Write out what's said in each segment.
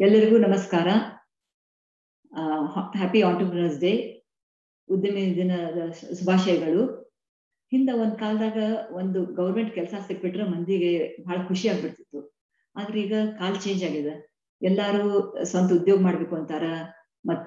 ಎಲ್ಲರಿಗೂ ನಮಸ್ಕಾರ happy entrepreneurs day ಉದ್ಯಮಿ ದಿನದ ಶುಭಾಶಯಗಳು ಹಿಂದ ಒಂದ್ ಕಾಲದಾಗ ಒಂದು ಗೌರ್ಮೆಂಟ್ ಕೆಲಸ ಸಿಕ್ಬಿಟ್ರೆ ಮಂದಿಗೆ ಬಹಳ ಖುಷಿ ಆಗ್ಬಿಡ್ತಿತ್ತು ಆದ್ರೆ ಈಗ ಕಾಲ್ ಚೇಂಜ್ ಆಗಿದೆ ಎಲ್ಲಾರು ಸ್ವಂತ ಉದ್ಯೋಗ ಮಾಡ್ಬೇಕು ಅಂತಾರ ಮತ್ತ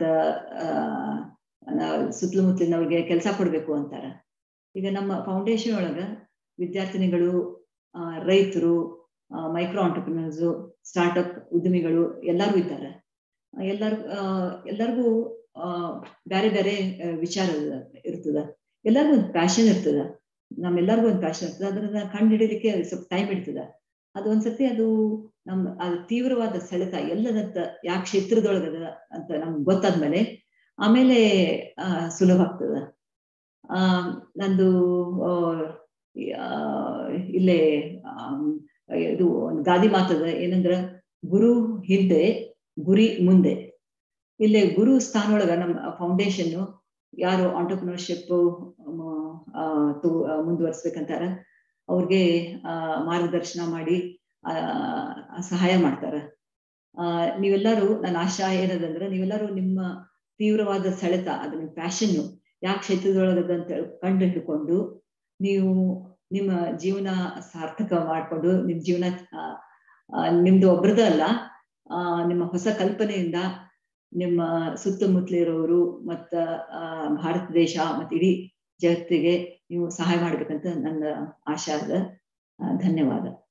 ಸುತ್ತಮುತ್ತಲಿನವ್ರಿಗೆ ಕೆಲಸ ಕೊಡ್ಬೇಕು ಅಂತಾರ ಈಗ ನಮ್ಮ ಫೌಂಡೇಶನ್ ಒಳಗ ವಿದ್ಯಾರ್ಥಿನಿಗಳು ರೈತರು ಮೈಕ್ರೋ ಆಂಟರ್ಪ್ರಿನರ್ಸು ಸ್ಟಾರ್ಟ್ಅಪ್ ಉದ್ಯಮಿಗಳು ಎಲ್ಲರೂ ಇದ್ದಾರೆ ಎಲ್ಲಾರು ಎಲ್ಲರಿಗೂ ಬೇರೆ ಬೇರೆ ವಿಚಾರ ಇರ್ತದ ಎಲ್ಲರಿಗೂ ಒಂದು ಪ್ಯಾಷನ್ ಇರ್ತದ ನಮ್ಮೆಲ್ಲರಿಗೂ ಒಂದು ಪ್ಯಾಷನ್ ಇರ್ತದ ಅದನ್ನ ಕಂಡು ಹಿಡಿಲಿಕ್ಕೆ ಸ್ವಲ್ಪ ಟೈಮ್ ಇರ್ತದ ಅದು ಒಂದ್ಸತಿ ಅದು ನಮ್ ಅದು ತೀವ್ರವಾದ ಸೆಳೆತ ಎಲ್ಲದಂತ ಯಾವ ಕ್ಷೇತ್ರದೊಳಗದ ಅಂತ ನಮ್ಗೆ ಗೊತ್ತಾದ್ಮೇಲೆ ಆಮೇಲೆ ಆ ಸುಲಭ ಆಗ್ತದ ಆ ನಂದು ಇಲ್ಲೇ ಇದು ಒಂದು ಗಾದಿ ಮಾತದ ಏನಂದ್ರ ಗುರು ಹಿಂದೆ ಗುರಿ ಮುಂದೆ ಇಲ್ಲೇ ಗುರು ಸ್ಥಾನೊಳಗ ನಮ್ಮ ಫೌಂಡೇಶನ್ ಯಾರು ಆಂಟರ್ಪ್ರಿನರ್ಶಿಪ್ ಮುಂದುವರ್ಸ್ಬೇಕಂತಾರ ಅವ್ರಿಗೆ ಮಾರ್ಗದರ್ಶನ ಮಾಡಿ ಸಹಾಯ ಮಾಡ್ತಾರ ನೀವೆಲ್ಲರೂ ನನ್ನ ಆಶಾ ಏನದಂದ್ರೆ ನೀವೆಲ್ಲರೂ ನಿಮ್ಮ ತೀವ್ರವಾದ ಸೆಳೆತ ಅದು ನಿಮ್ಮ ಪ್ಯಾಷನ್ ಯಾವ ಕ್ಷೇತ್ರದೊಳಗದಂತ ಕಂಡು ಹಿಡ್ಕೊಂಡು ನೀವು ನಿಮ್ಮ ಜೀವನ ಸಾರ್ಥಕ ಮಾಡ್ಕೊಂಡು ನಿಮ್ ಜೀವನ ನಿಮ್ದು ಒಬ್ರದ ಅಲ್ಲ ಆ ನಿಮ್ಮ ಹೊಸ ಕಲ್ಪನೆಯಿಂದ ನಿಮ್ಮ ಸುತ್ತಮುತ್ತಲಿರೋರು ಮತ್ತ ಭಾರತ ದೇಶ ಮತ್ತು ಇಡೀ ಜಗತ್ತಿಗೆ ನೀವು ಸಹಾಯ ಮಾಡ್ಬೇಕಂತ ನನ್ನ ಆಶಾ ಅದ ಧನ್ಯವಾದ